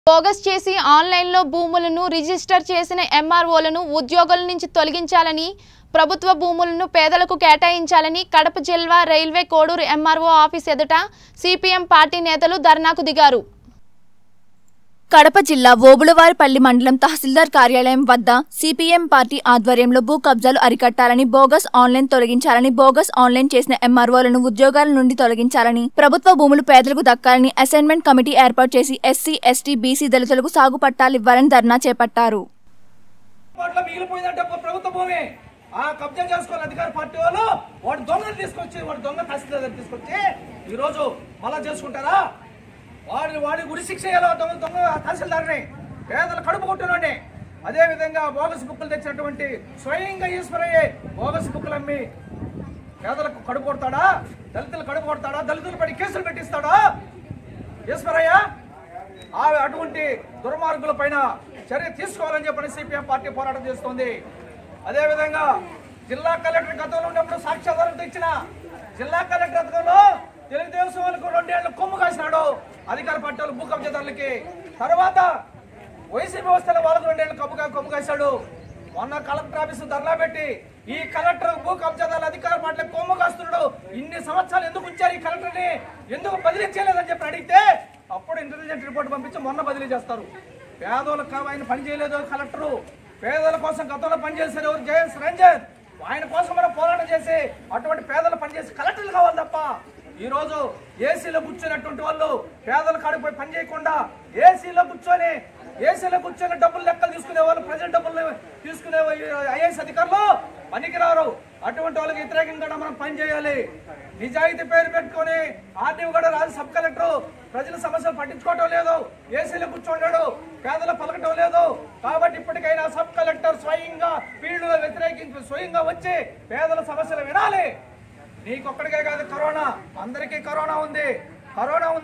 bogus చేసి ఆన్లైన్లో భూములను రిజిస్టర్ చేసిన ఎంఆర్ఓలను ఉద్యోగుల నుంచి తొలగించాలని ప్రభుత్వ భూములను పేదలకు కేటాయించాలని కడప జిల్లా రైల్వే కోడూరు ఎంఆర్ఓ ఆఫీస్ ఎదుట సిపిఎం పార్టీ నేతలు ధర్నాకు దిగారు కడప జిల్లా ఓబులవారిపల్లి మండలం తహసీల్దార్ కార్యాలయం వద్ద సిపిఎం పార్టీ ఆధ్వర్యంలో భూ కబ్జాలు అరికట్టాలని బోగస్ ఆన్లైన్ తొలగించాలని బోగస్ ఆన్లైన్ చేసిన ఎంఆర్ఓలను ఉద్యోగాల నుండి తొలగించాలని ప్రభుత్వ భూములు పేదలకు దక్కాలని అసైన్మెంట్ కమిటీ ఏర్పాటు చేసి ఎస్సీ ఎస్టీ బీసీ దళితులకు సాగు పట్టాలివ్వాలని ధర్నా చేపట్టారు పాటలో మిగిలిపోయిందంటే ఒక ప్రభుత్వ భూమి ఆ కబ్జా చేసుకోవాలి అధికార పార్టీ వాళ్ళు వాడు దొంగలు తీసుకొచ్చి వాడు దొంగ తహసీల్దార్ తీసుకొచ్చి ఈ రోజు మళ్ళా చేసుకుంటారా వాడిని వాడి గురి శిక్ష చేయాలి ఆ దొంగ దొంగ తహసీల్దార్ని పేదల కడుపు కొట్టునండి అదే విధంగా బోగస్ బుక్కులు తెచ్చినటువంటి స్వయంగా ఈశ్వరయ్యే బోగస్ బుక్కులు అమ్మి పేదలకు కడుపు కొడతాడా దళితులు కడుపు కొడతాడా దళితులు పడి కేసులు పెట్టిస్తాడా ఈశ్వరయ్య ఆ అటువంటి దుర్మార్గుల పైన చర్య తీసుకోవాలని చెప్పని సిపిఎం పార్టీ పోరాటం చేస్తోంది అదేవిధంగా జిల్లా కలెక్టర్ గతంలో ఉన్నప్పుడు సాక్ష్యాధారంతో ఇచ్చిన జిల్లా కలెక్టర్ గతంలో తెలుగుదేశం వాళ్ళకు రెండేళ్లు కొమ్ము కాసినాడు అధికార పార్టీ వాళ్ళు భూ కబ్జాదారులకి తర్వాత వైసీపీ వ్యవస్థలో వాళ్ళకు రెండేళ్లు కొమ్ము కొమ్ము కాశాడు మొన్న కలెక్టర్ ఆఫీసు ధర్నా పెట్టి ఈ కలెక్టర్ భూ కబ్జాదారుల అధికార పార్టీలకు కొమ్ము కాస్తున్నాడు ఇన్ని సంవత్సరాలు ఎందుకు ఉంచారు ఈ కలెక్టర్ని ఎందుకు బదిలీ చేయలేదని చెప్పి అడిగితే అప్పుడు ఇంటెలిజెంట్ రిపోర్ట్ పంపించి మొన్న బదిలీ చేస్తారు పేదోళ్ళకి కావ- ఆయన పని చేయలేదు కలెక్టరు పేదల కోసం గతంలో పనిచేశారు ఎవరు జయస్ రంజన్ ఆయన కోసం మనం పోరాటం చేసి అటువంటి పేదలు పనిచేసి కలెక్టర్లు కావాలి తప్ప ఈ రోజు ఏసీలో కూర్చున్నటువంటి వాళ్ళు పేదల కాడికి పోయి పని చేయకుండా ఏసీలో కూర్చొని ఏసీలో కూర్చొని డబ్బులు లెక్కలు తీసుకునే వాళ్ళు ప్రజల డబ్బులు తీసుకునే ఐఏఎస్ అధికారులు పనికిరారు అటువంటి వాళ్ళకి వ్యతిరేకంగా మనం పని చేయాలి నిజాయితీ పేరు పెట్టుకొని ఆర్డీఓ కూడా రాజు సబ్ కలెక్టర్ ప్రజల సమస్యలు పట్టించుకోవటం లేదు ఏసీలో కూర్చోండాడు పేదలు పలకటం లేదు కాబట్టి ఇప్పటికైనా సబ్ కలెక్టర్ స్వయంగా వీళ్ళు వ్యతిరేకించి స్వయంగా వచ్చి పేదల సమస్యలు వినాలి నీకొక్కడికే కాదు కరోనా అందరికీ కరోనా ఉంది కరోనా ఉంది